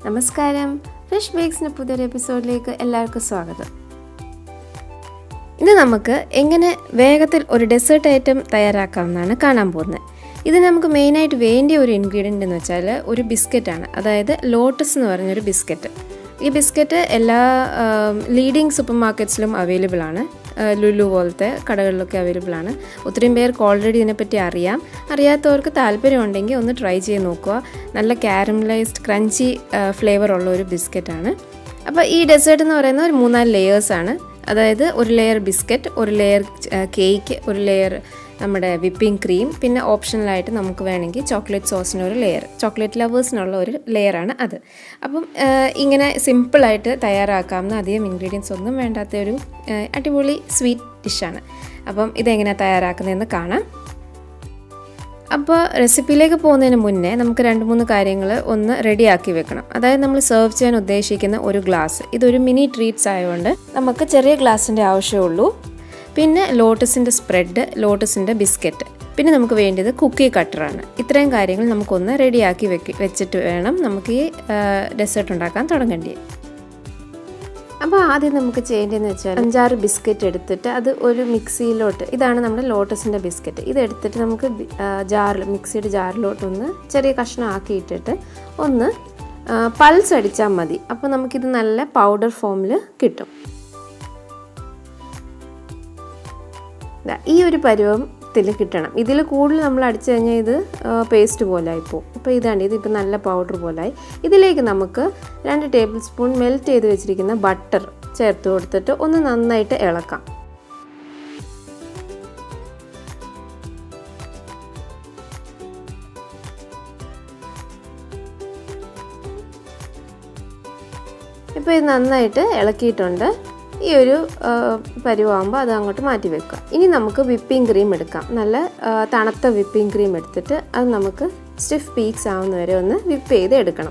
നമസ്കാരം ഫ്രഷ് ബേക്സിൻ്റെ പുതിയൊരു എപ്പിസോഡിലേക്ക് എല്ലാവർക്കും സ്വാഗതം ഇന്ന് നമുക്ക് എങ്ങനെ വേഗത്തിൽ ഒരു ഡെസേർട്ട് ഐറ്റം തയ്യാറാക്കാമെന്നാണ് കാണാൻ പോകുന്നത് ഇത് നമുക്ക് മെയിനായിട്ട് വേണ്ടിയ ഒരു ഇൻഗ്രീഡിയൻ്റ് എന്ന് വെച്ചാൽ ഒരു ബിസ്ക്കറ്റാണ് അതായത് ലോട്ടസ് എന്ന് പറഞ്ഞൊരു ബിസ്ക്കറ്റ് ഈ ബിസ്ക്കറ്റ് എല്ലാ ലീഡിങ് സൂപ്പർ മാർക്കറ്റ്സിലും അവൈലബിൾ ആണ് ലുലു പോലത്തെ കടകളിലൊക്കെ അവൈലബിൾ ആണ് ഒത്തിരിയും പേർക്ക് ഓൾറെഡി ഇതിനെപ്പറ്റി അറിയാം അറിയാത്തവർക്ക് താല്പര്യമുണ്ടെങ്കിൽ ഒന്ന് ട്രൈ ചെയ്ത് നോക്കുക നല്ല കാരമലൈസ്ഡ് ക്രഞ്ചി ഫ്ലേവർ ഉള്ള ഒരു ബിസ്ക്കറ്റാണ് അപ്പോൾ ഈ ഡെസേർട്ട് എന്ന് പറയുന്നത് ഒരു മൂന്നാല് ലെയേഴ്സാണ് അതായത് ഒരു ലെയർ ബിസ്ക്കറ്റ് ഒരു ലെയർ കേക്ക് ഒരു ലെയർ നമ്മുടെ വിപ്പിംഗ് ക്രീം പിന്നെ ഓപ്ഷണലായിട്ട് നമുക്ക് വേണമെങ്കിൽ ചോക്ലേറ്റ് സോസിന് ഒരു ലെയർ ചോക്ലേറ്റ് ലവേഴ്സിനുള്ള ഒരു ലെയറാണ് അത് അപ്പം ഇങ്ങനെ സിമ്പിളായിട്ട് തയ്യാറാക്കാവുന്ന അധികം ഇൻഗ്രീഡിയൻസ് ഒന്നും വേണ്ടാത്ത ഒരു അടിപൊളി സ്വീറ്റ് ഡിഷാണ് അപ്പം ഇതെങ്ങനെയാണ് തയ്യാറാക്കുന്നതെന്ന് കാണാം അപ്പോൾ റെസിപ്പിയിലേക്ക് പോകുന്നതിന് മുന്നേ നമുക്ക് രണ്ട് മൂന്ന് കാര്യങ്ങൾ ഒന്ന് റെഡിയാക്കി വെക്കണം അതായത് നമ്മൾ സെർവ് ചെയ്യാൻ ഉദ്ദേശിക്കുന്ന ഒരു ഗ്ലാസ് ഇതൊരു മിനി ട്രീറ്റ്സ് ആയതുകൊണ്ട് നമുക്ക് ചെറിയ ഗ്ലാസിൻ്റെ ആവശ്യമുള്ളൂ പിന്നെ ലോട്ടസിൻ്റെ സ്പ്രെഡ് ലോട്ടസിൻ്റെ ബിസ്ക്കറ്റ് പിന്നെ നമുക്ക് വേണ്ടത് കുക്കി കട്ടറാണ് ഇത്രയും കാര്യങ്ങൾ നമുക്കൊന്ന് റെഡിയാക്കി വെക്കി വെച്ചിട്ട് വേണം നമുക്ക് ഈ ഡെസേർട്ട് ഉണ്ടാക്കാൻ തുടങ്ങേണ്ടത് അപ്പോൾ ആദ്യം നമുക്ക് ചെയ്യേണ്ടതെന്ന് വെച്ചാൽ അഞ്ചാറ് ബിസ്ക്കറ്റ് എടുത്തിട്ട് അത് ഒരു മിക്സിയിലോട്ട് ഇതാണ് നമ്മുടെ ലോട്ടസിൻ്റെ ബിസ്ക്കറ്റ് ഇത് എടുത്തിട്ട് നമുക്ക് ജാറിൽ മിക്സിയുടെ ജാറിലോട്ടൊന്ന് ചെറിയ കഷ്ണം ആക്കിയിട്ടിട്ട് ഒന്ന് പൾസ് അടിച്ചാൽ മതി അപ്പോൾ നമുക്കിത് നല്ല പൗഡർ ഫോമിൽ കിട്ടും ഈ ഒരു പരുവത്തിൽ കിട്ടണം ഇതിൽ കൂടുതൽ നമ്മൾ അടിച്ചു കഴിഞ്ഞാൽ ഇത് പേസ്റ്റ് പോലെ ആയിപ്പോവും അപ്പോൾ ഇതാണ് ഇതിപ്പോൾ നല്ല പൗഡർ പോലായി ഇതിലേക്ക് നമുക്ക് രണ്ട് ടേബിൾ സ്പൂൺ മെൽറ്റ് ചെയ്ത് വെച്ചിരിക്കുന്ന ബട്ടർ ചേർത്ത് കൊടുത്തിട്ട് ഒന്ന് നന്നായിട്ട് ഇളക്കാം ഇപ്പോൾ ഇത് നന്നായിട്ട് ഇളക്കിയിട്ടുണ്ട് ഈ ഒരു പരുവാകുമ്പോൾ അത് അങ്ങോട്ട് മാറ്റി വെക്കുക ഇനി നമുക്ക് വിപ്പിംഗ് ക്രീം എടുക്കാം നല്ല തണുത്ത വിപ്പിംഗ് ക്രീം എടുത്തിട്ട് അത് നമുക്ക് സ്റ്റിഫ് പീക്സ് ആവുന്ന വരെ ഒന്ന് വിപ്പ് ചെയ്ത് എടുക്കണം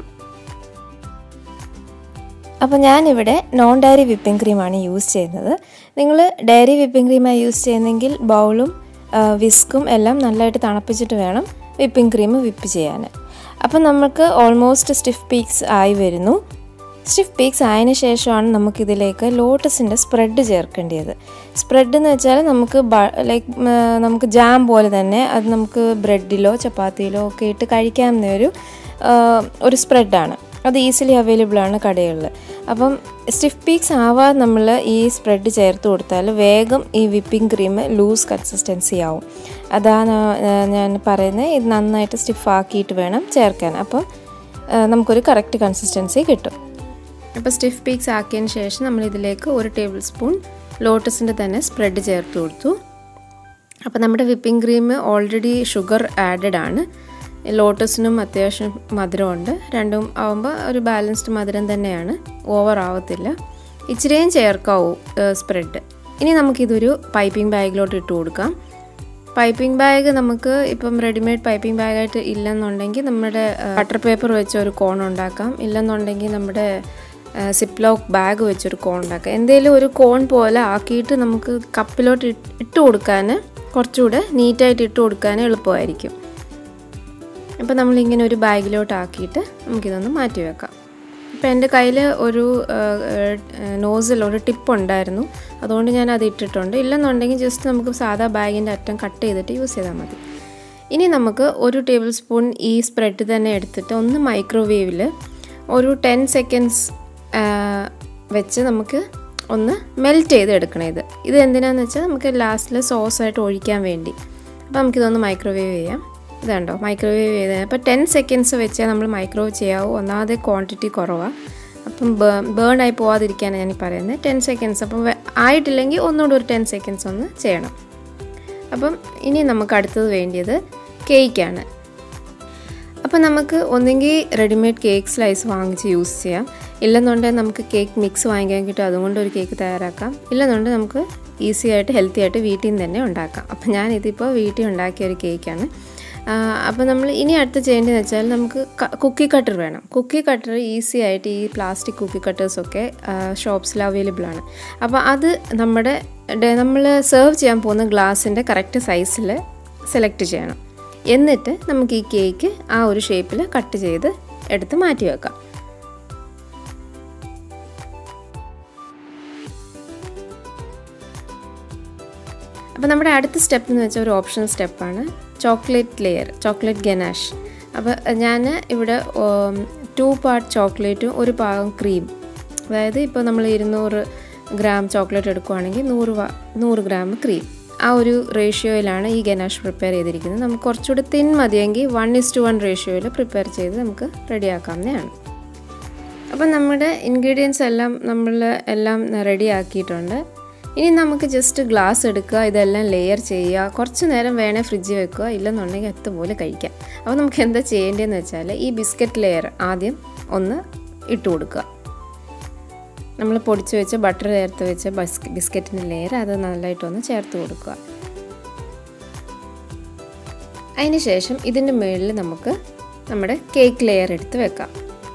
അപ്പോൾ ഞാനിവിടെ നോൺ ഡയറി വിപ്പിംഗ് ക്രീമാണ് യൂസ് ചെയ്യുന്നത് നിങ്ങൾ ഡയറി വിപ്പിംഗ് ക്രീമാണ് യൂസ് ചെയ്യുന്നതെങ്കിൽ ബൗളും വിസ്കും എല്ലാം നല്ലതായിട്ട് തണുപ്പിച്ചിട്ട് വേണം വിപ്പിംഗ് ക്രീം വിപ്പ് ചെയ്യാൻ അപ്പോൾ നമുക്ക് ഓൾമോസ്റ്റ് സ്റ്റിഫ് പീക്സ് ആയി വരുന്നു സ്റ്റിഫ് പീക്സ് ആയതിനു ശേഷമാണ് നമുക്കിതിലേക്ക് ലോട്ടസിൻ്റെ സ്പ്രെഡ് ചേർക്കേണ്ടത് സ്പ്രെഡ് എന്ന് വെച്ചാൽ നമുക്ക് ലൈക്ക് നമുക്ക് ജാം പോലെ തന്നെ അത് നമുക്ക് ബ്രെഡിലോ ചപ്പാത്തിയിലോ ഒക്കെ ഇട്ട് കഴിക്കാവുന്ന ഒരു ഒരു സ്പ്രെഡാണ് അത് ഈസിലി അവൈലബിൾ ആണ് കടകളിൽ അപ്പം സ്റ്റിഫ് പീക്സ് ആവാതെ നമ്മൾ ഈ സ്പ്രെഡ് ചേർത്ത് കൊടുത്താൽ വേഗം ഈ വിപ്പിംഗ് ക്രീം ലൂസ് കൺസിസ്റ്റൻസി ആവും അതാണ് ഞാൻ പറയുന്നത് ഇത് നന്നായിട്ട് സ്റ്റിഫ് ആക്കിയിട്ട് വേണം ചേർക്കാൻ അപ്പം നമുക്കൊരു കറക്റ്റ് കൺസിസ്റ്റൻസി കിട്ടും അപ്പോൾ സ്റ്റിഫ് പീക്സ് ആക്കിയതിന് ശേഷം നമ്മൾ ഇതിലേക്ക് ഒരു ടേബിൾ സ്പൂൺ ലോട്ടസിൻ്റെ തന്നെ സ്പ്രെഡ് ചേർത്ത് കൊടുത്തു അപ്പോൾ നമ്മുടെ whipping cream already sugar added ആണ് ലോട്ടസിനും അത്യാവശ്യം മധുരമുണ്ട് രണ്ടും ആവുമ്പോൾ ഒരു ബാലൻസ്ഡ് മധുരം തന്നെയാണ് ഓവർ ആവത്തില്ല ഇച്ചിരിയും ചേർക്കാവൂ സ്പ്രെഡ് ഇനി നമുക്കിതൊരു പൈപ്പിംഗ് ബാഗിലോട്ട് ഇട്ട് കൊടുക്കാം പൈപ്പിംഗ് ബാഗ് നമുക്ക് ഇപ്പം റെഡിമെയ്ഡ് പൈപ്പിംഗ് ബാഗായിട്ട് ഇല്ലെന്നുണ്ടെങ്കിൽ നമ്മുടെ ബട്ടർ പേപ്പർ വെച്ച ഒരു കോൺ ഉണ്ടാക്കാം ഇല്ലെന്നുണ്ടെങ്കിൽ നമ്മുടെ സിപ്പ് ലോക്ക് ബാഗ് വെച്ചൊരു കോൺ ഉണ്ടാക്കാം എന്തെങ്കിലും ഒരു കോൺ പോലെ ആക്കിയിട്ട് നമുക്ക് കപ്പിലോട്ട് ഇട്ട് കൊടുക്കാൻ കുറച്ചുകൂടെ നീറ്റായിട്ട് ഇട്ട് കൊടുക്കാൻ എളുപ്പമായിരിക്കും അപ്പോൾ നമ്മളിങ്ങനെ ഒരു ബാഗിലോട്ട് ആക്കിയിട്ട് നമുക്കിതൊന്ന് മാറ്റി വെക്കാം ഇപ്പോൾ എൻ്റെ കയ്യിൽ ഒരു നോസിൽ ഒരു ടിപ്പ് ഉണ്ടായിരുന്നു അതുകൊണ്ട് ഞാൻ അത് ഇട്ടിട്ടുണ്ട് ഇല്ലെന്നുണ്ടെങ്കിൽ ജസ്റ്റ് നമുക്ക് സാധാ ബാഗിൻ്റെ അറ്റം കട്ട് ചെയ്തിട്ട് യൂസ് ചെയ്താൽ മതി ഇനി നമുക്ക് ഒരു ടേബിൾ സ്പൂൺ ഈ സ്പ്രെഡ് തന്നെ എടുത്തിട്ട് ഒന്ന് മൈക്രോവേവിൽ ഒരു ടെൻ സെക്കൻഡ്സ് വെച്ച് നമുക്ക് ഒന്ന് മെൽറ്റ് ചെയ്ത് എടുക്കണം ഇത് ഇത് എന്തിനാന്ന് വെച്ചാൽ നമുക്ക് ലാസ്റ്റിൽ സോസായിട്ട് ഒഴിക്കാൻ വേണ്ടി അപ്പോൾ നമുക്കിതൊന്ന് മൈക്രോവേവ് ചെയ്യാം ഇതുണ്ടോ മൈക്രോവേവ് ചെയ്ത് അപ്പോൾ ടെൻ സെക്കൻഡ്സ് വെച്ചാൽ നമ്മൾ മൈക്രോവേവ് ചെയ്യാവൂ ഒന്നാമത് ക്വാണ്ടിറ്റി കുറവാണ് അപ്പം ബേൺ ആയി പോവാതിരിക്കാനാണ് ഞാൻ പറയുന്നത് ടെൻ സെക്കൻഡ്സ് അപ്പം ആയിട്ടില്ലെങ്കിൽ ഒന്നുകൂടി ഒരു ടെൻ സെക്കൻഡ്സ് ഒന്ന് ചെയ്യണം അപ്പം ഇനി നമുക്ക് അടുത്തത് വേണ്ടിയത് കേക്കാണ് അപ്പോൾ നമുക്ക് ഒന്നെങ്കിൽ റെഡിമെയ്ഡ് കേക്ക് സ്ലൈസ് വാങ്ങിച്ച് യൂസ് ചെയ്യാം ഇല്ലെന്നുണ്ടെങ്കിൽ നമുക്ക് കേക്ക് മിക്സ് വാങ്ങിക്കാൻ കിട്ടും അതുകൊണ്ട് ഒരു കേക്ക് തയ്യാറാക്കാം ഇല്ലെന്നുണ്ടെങ്കിൽ നമുക്ക് ഈസി ആയിട്ട് ഹെൽത്തി ആയിട്ട് വീട്ടിൽ നിന്ന് തന്നെ ഉണ്ടാക്കാം അപ്പോൾ ഞാൻ ഇതിപ്പോൾ വീട്ടിൽ ഉണ്ടാക്കിയ ഒരു കേക്കാണ് അപ്പോൾ നമ്മൾ ഇനി അടുത്ത് ചെയ്യേണ്ടതെന്ന് വെച്ചാൽ നമുക്ക് കുക്കി കട്ടർ വേണം കുക്കി കട്ടർ ഈസി ആയിട്ട് ഈ പ്ലാസ്റ്റിക് കുക്കി കട്ടേഴ്സൊക്കെ ഷോപ്സിൽ അവൈലബിൾ ആണ് അപ്പോൾ അത് നമ്മുടെ നമ്മൾ സെർവ് ചെയ്യാൻ പോകുന്ന ഗ്ലാസിൻ്റെ കറക്റ്റ് സൈസിൽ സെലക്ട് ചെയ്യണം എന്നിട്ട് നമുക്ക് ഈ കേക്ക് ആ ഒരു ഷേപ്പിൽ കട്ട് ചെയ്ത് എടുത്ത് മാറ്റി വെക്കാം അപ്പോൾ നമ്മുടെ അടുത്ത സ്റ്റെപ്പ് എന്ന് വെച്ചാൽ ഒരു ഓപ്ഷണൽ സ്റ്റെപ്പാണ് ചോക്ലേറ്റ് ലെയർ ചോക്ലേറ്റ് ഗനാഷ് അപ്പോൾ ഞാൻ ഇവിടെ ടു പാർട്ട് ചോക്ലേറ്റും ഒരു ഭാഗം ക്രീം അതായത് ഇപ്പോൾ നമ്മൾ ഇരുന്നൂറ് ഗ്രാം ചോക്ലേറ്റ് എടുക്കുകയാണെങ്കിൽ നൂറ് വാ നൂറ് ഗ്രാം ക്രീം ആ ഒരു റേഷ്യോയിലാണ് ഈ ഗനാഷ് പ്രിപ്പയർ ചെയ്തിരിക്കുന്നത് നമുക്ക് കുറച്ചുകൂടി തിൻ മതിയെങ്കിൽ വൺ ഇസ് ടു വൺ റേഷ്യോയിൽ പ്രിപ്പയർ ചെയ്ത് നമുക്ക് റെഡിയാക്കാവുന്നതാണ് അപ്പം നമ്മുടെ ഇൻഗ്രീഡിയൻസ് എല്ലാം നമ്മൾ എല്ലാം റെഡി ആക്കിയിട്ടുണ്ട് ഇനി നമുക്ക് ജസ്റ്റ് ഗ്ലാസ് എടുക്കുക ഇതെല്ലാം ലെയർ ചെയ്യുക കുറച്ച് നേരം വേണേൽ ഫ്രിഡ്ജിൽ വെക്കുക ഇല്ലെന്നുണ്ടെങ്കിൽ അതുപോലെ കഴിക്കാം അപ്പോൾ നമുക്ക് എന്താ ചെയ്യേണ്ടതെന്ന് വെച്ചാൽ ഈ ബിസ്ക്കറ്റ് ലെയർ ആദ്യം ഒന്ന് ഇട്ട് കൊടുക്കുക നമ്മൾ പൊടിച്ച് വെച്ച് ബട്ടർ ചേർത്ത് വെച്ച ബിസ്ക ബിസ്ക്കറ്റിൻ്റെ ലെയർ അത് നല്ലതായിട്ടൊന്ന് ചേർത്ത് കൊടുക്കുക അതിന് ശേഷം ഇതിൻ്റെ മുകളിൽ നമുക്ക് നമ്മുടെ കേക്ക് ലെയർ എടുത്ത് വെക്കാം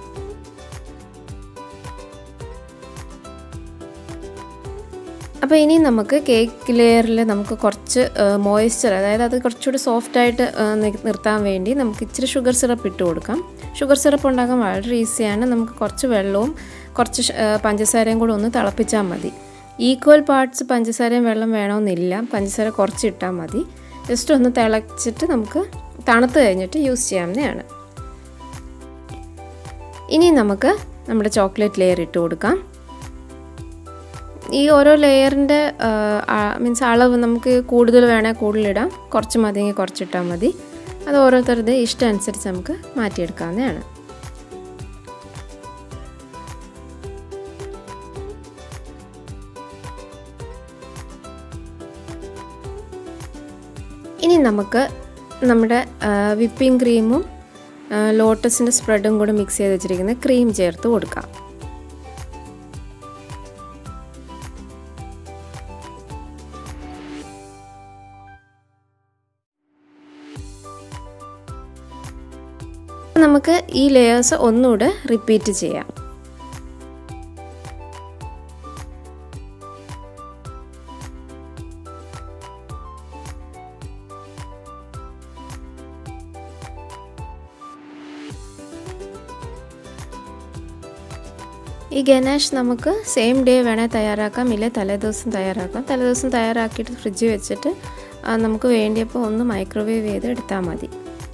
അപ്പോൾ ഇനി നമുക്ക് കേക്ക് ലെയറിൽ നമുക്ക് കുറച്ച് മോയ്സ്ചർ അതായത് അത് കുറച്ചുകൂടി സോഫ്റ്റായിട്ട് നിർത്താൻ വേണ്ടി നമുക്ക് ഇച്ചിരി ഷുഗർ സിറപ്പ് ഇട്ട് കൊടുക്കാം ഷുഗർ സിറപ്പ് ഉണ്ടാക്കാൻ വളരെ ഈസിയാണ് നമുക്ക് കുറച്ച് വെള്ളവും കുറച്ച് പഞ്ചസാരയും കൂടെ ഒന്ന് തിളപ്പിച്ചാൽ മതി ഈക്വൽ പാർട്സ് പഞ്ചസാരയും വെള്ളം വേണമെന്നില്ല പഞ്ചസാര കുറച്ച് ഇട്ടാൽ മതി ജസ്റ്റ് ഒന്ന് തിളച്ചിട്ട് നമുക്ക് തണുത്ത് കഴിഞ്ഞിട്ട് യൂസ് ചെയ്യാവുന്നതാണ് ഇനി നമുക്ക് നമ്മുടെ ചോക്ലേറ്റ് ലെയർ ഇട്ട് കൊടുക്കാം ഈ ഓരോ ലെയറിൻ്റെ മീൻസ് അളവ് നമുക്ക് കൂടുതൽ വേണേൽ കൂടുതലിടാം കുറച്ച് മതിയെങ്കിൽ കുറച്ചിട്ടാൽ മതി അത് ഓരോരുത്തരുടെ ഇഷ്ടം അനുസരിച്ച് നമുക്ക് മാറ്റിയെടുക്കാവുന്നതാണ് ഇനി നമുക്ക് നമ്മുടെ വിപ്പിംഗ് ക്രീമും ലോട്ടസിൻ്റെ സ്പ്രെഡും കൂടെ മിക്സ് ചെയ്ത് വെച്ചിരിക്കുന്ന ക്രീം ചേർത്ത് കൊടുക്കാം നമുക്ക് ഈ ലെയേഴ്സ് ഒന്നുകൂടെ റിപ്പീറ്റ് ചെയ്യാം ഈ ഗനാഷ് നമുക്ക് സെയിം ഡേ വേണേൽ തയ്യാറാക്കാം ഇല്ലേ തലേദിവസം തയ്യാറാക്കാം തലേദിവസം തയ്യാറാക്കിയിട്ട് ഫ്രിഡ്ജിൽ വെച്ചിട്ട് നമുക്ക് വേണ്ടിയപ്പോൾ ഒന്ന് മൈക്രോവേവ് ചെയ്ത് എടുത്താൽ മതി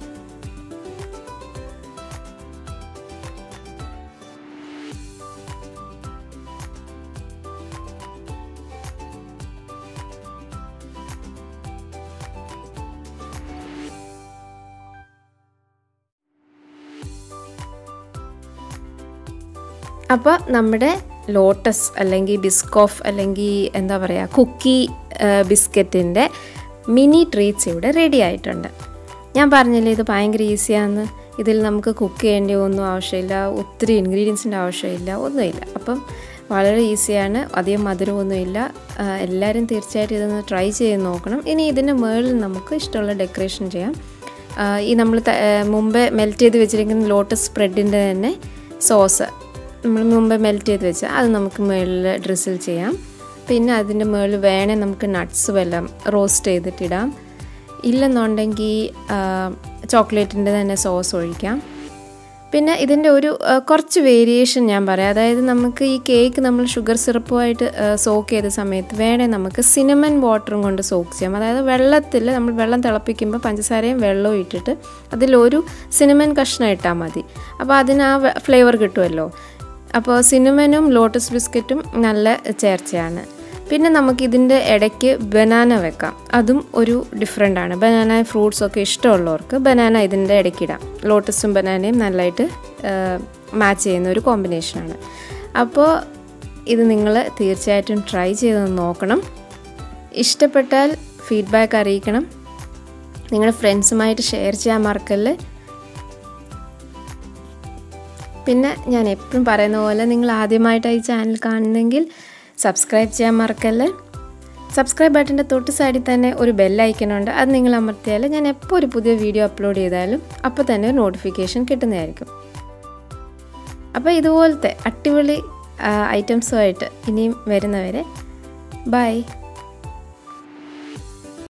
അപ്പോൾ നമ്മുടെ ലോട്ടസ് അല്ലെങ്കിൽ ബിസ്കോഫ് അല്ലെങ്കിൽ എന്താ പറയുക കുക്കി ബിസ്ക്കറ്റിൻ്റെ മിനി ട്രീറ്റ്സ് ഇവിടെ റെഡി ആയിട്ടുണ്ട് ഞാൻ പറഞ്ഞില്ലേ ഇത് ഭയങ്കര ഈസിയാന്ന് ഇതിൽ നമുക്ക് കുക്ക് ചെയ്യേണ്ട ഒന്നും ആവശ്യമില്ല ഒത്തിരി ഇൻഗ്രീഡിയൻസിൻ്റെ ആവശ്യമില്ല ഒന്നുമില്ല അപ്പം വളരെ ഈസിയാണ് അധികം മധുരമൊന്നുമില്ല എല്ലാവരും തീർച്ചയായിട്ടും ഇതൊന്ന് ട്രൈ ചെയ്ത് നോക്കണം ഇനി ഇതിൻ്റെ മുകളിൽ നമുക്ക് ഇഷ്ടമുള്ള ഡെക്കറേഷൻ ചെയ്യാം ഈ നമ്മൾ മുമ്പേ മെൽറ്റ് ചെയ്ത് വെച്ചിരിക്കുന്ന ലോട്ടസ് സ്പ്രെഡിൻ്റെ തന്നെ സോസ് നമ്മൾ മുമ്പ് മെൽറ്റ് ചെയ്ത് വെച്ചാൽ അത് നമുക്ക് മുകളിൽ ഡ്രിസിൽ ചെയ്യാം പിന്നെ അതിൻ്റെ മുകളിൽ വേണേൽ നമുക്ക് നട്ട്സ് വല്ലതും റോസ്റ്റ് ചെയ്തിട്ടിടാം ഇല്ലെന്നുണ്ടെങ്കിൽ ചോക്ലേറ്റിൻ്റെ തന്നെ സോസ് ഒഴിക്കാം പിന്നെ ഇതിൻ്റെ ഒരു കുറച്ച് വേരിയേഷൻ ഞാൻ പറയാം അതായത് നമുക്ക് ഈ കേക്ക് നമ്മൾ ഷുഗർ സിറപ്പുമായിട്ട് സോക്ക് ചെയ്ത സമയത്ത് വേണേൽ നമുക്ക് സിനമൻ വാട്ടറും കൊണ്ട് സോക്ക് ചെയ്യാം അതായത് വെള്ളത്തിൽ നമ്മൾ വെള്ളം തിളപ്പിക്കുമ്പോൾ പഞ്ചസാരയും വെള്ളവും ഇട്ടിട്ട് അതിലൊരു സിനമൻ കഷ്ണം ഇട്ടാൽ മതി അപ്പോൾ അതിന് ആ ഫ്ലേവർ കിട്ടുമല്ലോ അപ്പോൾ സിനമനും ലോട്ടസ് ബിസ്ക്കറ്റും നല്ല ചേർച്ചയാണ് പിന്നെ നമുക്ക് ഇതിൻ്റെ ഇടയ്ക്ക് ബനാന വെക്കാം അതും ഒരു ഡിഫറെൻ്റ് ആണ് ബനാന ഫ്രൂട്ട്സ് ഒക്കെ ഇഷ്ടമുള്ളവർക്ക് ബനാന ഇതിൻ്റെ ഇടയ്ക്കിടാം ലോട്ടസും ബനാനയും നല്ലതായിട്ട് മാച്ച് ചെയ്യുന്ന ഒരു കോമ്പിനേഷനാണ് അപ്പോൾ ഇത് നിങ്ങൾ തീർച്ചയായിട്ടും ട്രൈ ചെയ്ത് നോക്കണം ഇഷ്ടപ്പെട്ടാൽ ഫീഡ്ബാക്ക് അറിയിക്കണം നിങ്ങളുടെ ഫ്രണ്ട്സുമായിട്ട് ഷെയർ ചെയ്യാൻ മറക്കല്ലേ പിന്നെ ഞാൻ എപ്പോഴും പറയുന്ന പോലെ നിങ്ങൾ ആദ്യമായിട്ടാണ് ഈ ചാനൽ കാണുന്നെങ്കിൽ സബ്സ്ക്രൈബ് ചെയ്യാൻ മറക്കല്ലേ സബ്സ്ക്രൈബ് ബട്ടൻ്റെ തൊട്ട് സൈഡിൽ തന്നെ ഒരു ബെല്ലൈക്കനുണ്ട് അത് നിങ്ങൾ അമർത്തിയാൽ ഞാൻ എപ്പോൾ ഒരു പുതിയ വീഡിയോ അപ്ലോഡ് ചെയ്താലും അപ്പോൾ തന്നെ ഒരു നോട്ടിഫിക്കേഷൻ കിട്ടുന്നതായിരിക്കും അപ്പോൾ ഇതുപോലത്തെ അടിപൊളി ഐറ്റംസുമായിട്ട് ഇനിയും വരുന്നവരെ ബൈ